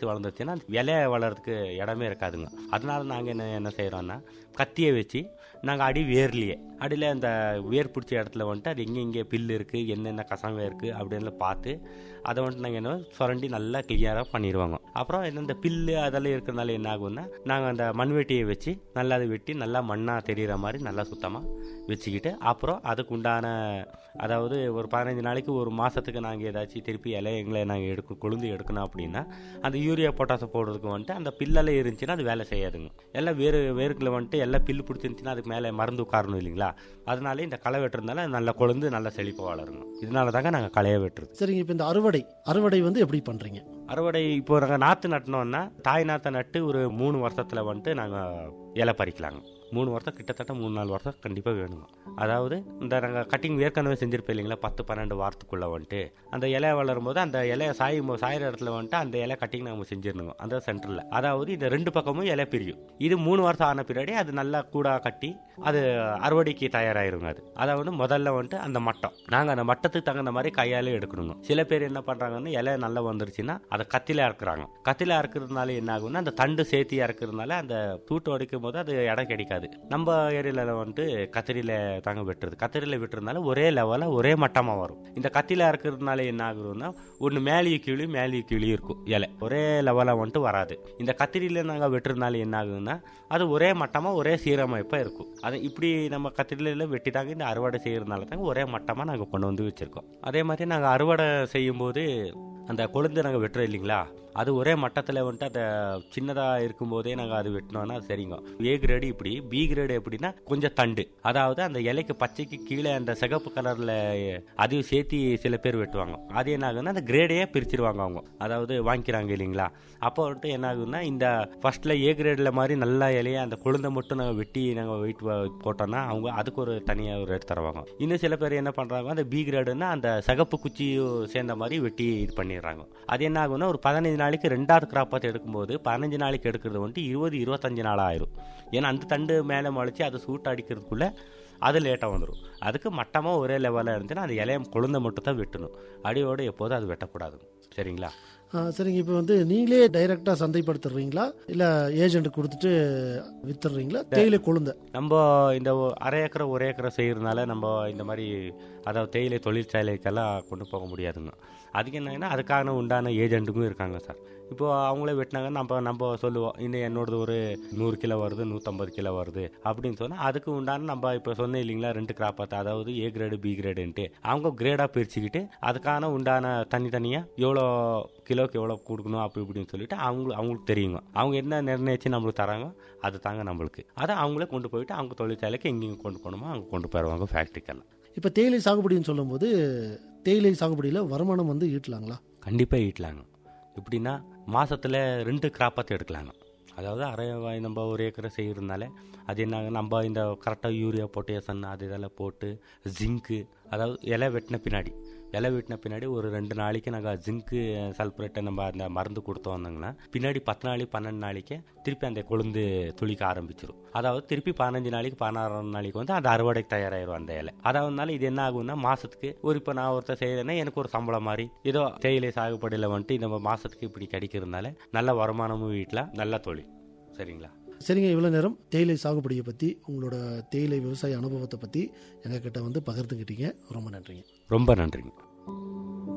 பெருத்து வளர்ந்துருச்சுன்னா அந்த இலை வளர்றதுக்கு இடமே இருக்காதுங்க அதனால நாங்கள் என்ன என்ன செய்கிறோன்னா கத்தியை வச்சு நாங்கள் அடி வேர்லையே அடியில் அந்த வேர் பிடிச்ச இடத்துல வந்துட்டு அது எங்கே இங்கே பில்லு இருக்குது என்னென்ன கசங்க இருக்குது அப்படின்னு பார்த்து அதை வந்துட்டு நாங்கள் என்ன சுரண்டி நல்லா கிளியராக பண்ணிடுவாங்க அப்புறம் என்ன இந்த பில்லு அதெல்லாம் இருக்கிறனால என்ன ஆகும்னா நாங்கள் அந்த மண்வெட்டியை வச்சு நல்லா அதை வெட்டி நல்லா மண்ணாக தெரிகிற மாதிரி நல்லா சுத்தமாக வச்சுக்கிட்டு அப்புறம் அதுக்கு உண்டான அதாவது ஒரு பதினஞ்சு நாளைக்கு ஒரு மாதத்துக்கு நாங்கள் ஏதாச்சும் திருப்பி இலையங்களை நாங்கள் எடுக்க கொழுந்து எடுக்கணும் அப்படின்னா அந்த யூரியா பொட்டாசம் போடுறதுக்கு வந்துட்டு அந்த பில்லெல்லாம் இருந்துச்சுன்னா அது வேலை செய்யாதுங்க எல்லாம் வேறு வேருக்குள்ள வந்துட்டு எல்லாம் பில்லு பிடிச்சிருந்துச்சுன்னா அதுக்கு மேலே மருந்து உட்காரணும் இல்லைங்களா அதனால இந்த களை வெட்டுறதுனால நல்லா கொழுந்து நல்லா செழிப்பாக வளருங்க இதனால தாங்க நாங்கள் களையை வெட்டுறது சரிங்க இப்போ இந்த அறுவடை அறுவடை வந்து எப்படி பண்றீங்க அறுவடை இப்போ நாங்கள் நாற்று நட்டினோன்னா தாய் நாற்றை நட்டு ஒரு மூணு வருஷத்தில் வந்துட்டு நாங்கள் இலை பறிக்கலாங்க மூணு வருஷம் கிட்டத்தட்ட மூணு நாலு வருஷம் கண்டிப்பாக வேணுங்க அதாவது இந்த நாங்கள் கட்டிங் ஏற்கனவே செஞ்சிருப்போம் இல்லைங்களா பத்து பன்னெண்டு வாரத்துக்குள்ளே வந்துட்டு அந்த இலை வளரும் போது அந்த இலையை சாயும் போ- சாயிற இடத்துல வந்துட்டு அந்த இலை கட்டிங் நம்ம செஞ்சிடணுங்க அந்த சென்டரில் அதாவது இந்த ரெண்டு பக்கமும் இலை பிரியும் இது மூணு வருஷம் ஆன பின்னாடி அது நல்லா கூடா கட்டி அது அறுவடைக்கு தயாராயிருங்க அது அதாவது முதல்ல வந்துட்டு அந்த மட்டம் நாங்கள் அந்த மட்டத்துக்கு தகுந்த மாதிரி கையாலே எடுக்கணுங்க சில பேர் என்ன பண்ணுறாங்கன்னா இலை நல்லா வந்துருச்சுன்னா அதை கத்தில அறுக்குறாங்க கத்தில அறுக்கிறதுனால என்ன ஆகும்னா அந்த தண்டு சேர்த்தி அறுக்கிறதுனால அந்த தூட்டு உடைக்கும் போது அது இடம் கிடைக்காது நம்ம ஏரியாவில் வந்துட்டு கத்திரியில் தாங்க வெட்டுறது கத்திரியில் வெட்டுறதுனால ஒரே லெவலில் ஒரே மட்டமாக வரும் இந்த கத்தில அறுக்கிறதுனால என்ன ஆகுதுன்னா ஒன்று மேலேயும் கீழே மேலேயும் கீழே இருக்கும் இலை ஒரே லெவலில் வந்துட்டு வராது இந்த கத்திரியில் நாங்கள் வெட்டுறதுனால என்ன ஆகுதுன்னா அது ஒரே மட்டமாக ஒரே சீரமைப்பாக இருக்கும் அது இப்படி நம்ம கத்திரில வெட்டி தாங்க இந்த அறுவடை செய்யறதுனால தாங்க ஒரே மட்டமாக நாங்கள் கொண்டு வந்து வச்சுருக்கோம் அதே மாதிரி நாங்கள் அறுவடை செய்யும்போது அந்த கொழுந்து நாங்கள் வெட்டுறோம் இல்லைங்களா அது ஒரே மட்டத்தில் வந்துட்டு அந்த சின்னதாக இருக்கும்போதே நாங்கள் அது வெட்டினோன்னா சரிங்க ஏ கிரேடு இப்படி பி கிரேடு எப்படின்னா கொஞ்சம் தண்டு அதாவது அந்த இலைக்கு பச்சைக்கு கீழே அந்த சிகப்பு கலரில் அதையும் சேர்த்தி சில பேர் வெட்டுவாங்க அது என்ன ஆகுதுன்னா அந்த கிரேடையே பிரிச்சிருவாங்க அவங்க அதாவது வாங்கிக்கிறாங்க இல்லைங்களா அப்போ வந்துட்டு என்ன ஆகுதுன்னா இந்த ஃபர்ஸ்ட்ல ஏ கிரேடில் மாதிரி நல்லா இலையை அந்த கொழுந்தை மட்டும் நாங்கள் வெட்டி நாங்கள் வெயிட் போட்டோம்னா அவங்க அதுக்கு ஒரு தனியாக ஒரு ரேட் தருவாங்க இன்னும் சில பேர் என்ன பண்ணுறாங்க அந்த பி கிரேடுன்னா அந்த சகப்பு குச்சியும் சேர்ந்த மாதிரி வெட்டி இது பண்ணிடுறாங்க அது என்ன ஆகும்னா ஒரு பதினஞ்சு நாளைக்கு ரெண்டாவது கிராப்பத்தை எடுக்கும்போது பதினஞ்சு நாளைக்கு எடுக்கிறது வந்துட்டு இருபது இருபத்தஞ்சு நாள் ஆயிரும் ஏன்னா அந்த தண்டு மேலே முளைச்சி அதை சூட்டு அடிக்கிறதுக்குள்ள அது லேட்டாக வந்துடும் அதுக்கு மட்டமாக ஒரே லெவலில் இருந்துச்சுன்னா அந்த இலையம் கொழுந்தை மட்டும் தான் வெட்டணும் அடியோடு எப்போதும் அது வெட்டக்கூடாது சரிங்களா ஆ, சரிங்க இப்போ வந்து நீங்களே டைரக்டா சந்தைப்படுத்துறீங்களா இல்ல ஏஜென்ட் கொடுத்துட்டு வித்துடுறீங்களா தேயிலை கொழுந்த நம்ம இந்த ஒ- அரை ஏக்கரை ஒரு ஏக்கரை செய்யறதுனால நம்ம இந்த மாதிரி அதாவது தேயிலை தொழிற்சாலைக்கெல்லாம் கொண்டு போக முடியாதுங்க அதுக்கு என்னன்னா அதுக்கான உண்டான ஏஜென்ட்டுக்கும் இருக்காங்க சார் இப்போ அவங்களே வெட்டினாங்க நம்ம நம்ம சொல்லுவோம் இன்னும் என்னோடது ஒரு நூறு கிலோ வருது நூற்றம்பது கிலோ வருது அப்படின்னு சொன்னால் அதுக்கு உண்டான நம்ம இப்போ சொன்னேன் இல்லைங்களா ரெண்டு கிராப்பாத்து அதாவது ஏ கிரேடு பி கிரேடுன்ட்டு அவங்க கிரேடாக பிரிச்சுக்கிட்டு அதுக்கான உண்டான தனித்தனியாக எவ்வளோ கிலோக்கு எவ்வளோ கொடுக்கணும் அப்படி இப்படின்னு சொல்லிட்டு அவங்களுக்கு அவங்களுக்கு தெரியுங்க அவங்க என்ன நிர்ணயிச்சு நம்மளுக்கு தராங்க அது தாங்க நம்மளுக்கு அதை அவங்களே கொண்டு போயிட்டு அவங்க தொழிற்சாலைக்கு எங்கெங்க கொண்டு போகணுமோ அங்கே கொண்டு போயிடுவாங்க ஃபேக்ட்ரிக்கெல்லாம் இப்போ தேயிலை சாகுபடின்னு சொல்லும்போது தேயிலை சாகுபடியில் வருமானம் வந்து ஈட்டலாங்களா கண்டிப்பாக ஈட்டலாங்க எப்படின்னா மாசத்துல ரெண்டு கிராப்பாத்து எடுக்கலாங்க அதாவது அரை வாய் நம்ம ஒரு ஏக்கரை செய்யறதுனால அது என்னங்க நம்ம இந்த கரெக்டாக யூரியா பொட்டேசன் அது இதெல்லாம் போட்டு ஜிங்க்கு அதாவது இலை வெட்டின பின்னாடி இலை வெட்டின பின்னாடி ஒரு ரெண்டு நாளைக்கு நாங்கள் ஜிங்க்கு சல்பரேட்டை நம்ம அந்த மருந்து கொடுத்தோம் வந்தோங்கன்னா பின்னாடி பத்து நாளைக்கு பன்னெண்டு நாளைக்கு திருப்பி அந்த கொழுந்து துளிக்க ஆரம்பிச்சிடும் அதாவது திருப்பி பதினஞ்சு நாளைக்கு பதினாறாம் நாளைக்கு வந்து அந்த அறுவடைக்கு தயாராகிடும் அந்த இலை அதாவதுனால இது என்ன ஆகும்னா மாசத்துக்கு ஒரு இப்போ நான் ஒருத்தர் செய்யறேன்னா எனக்கு ஒரு சம்பளம் மாதிரி ஏதோ தேயிலை சாகுபடியில் வந்துட்டு இந்த மாசத்துக்கு இப்படி கிடைக்கிறதுனால நல்ல வருமானமும் வீட்டில் நல்ல தொழில் சரிங்களா சரிங்க இவ்வளோ நேரம் தேயிலை சாகுபடியை பற்றி உங்களோட தேயிலை விவசாய அனுபவத்தை பற்றி எங்ககிட்ட வந்து பகிர்ந்துக்கிட்டீங்க ரொம்ப நன்றிங்க ரொம்ப நன்றிங்க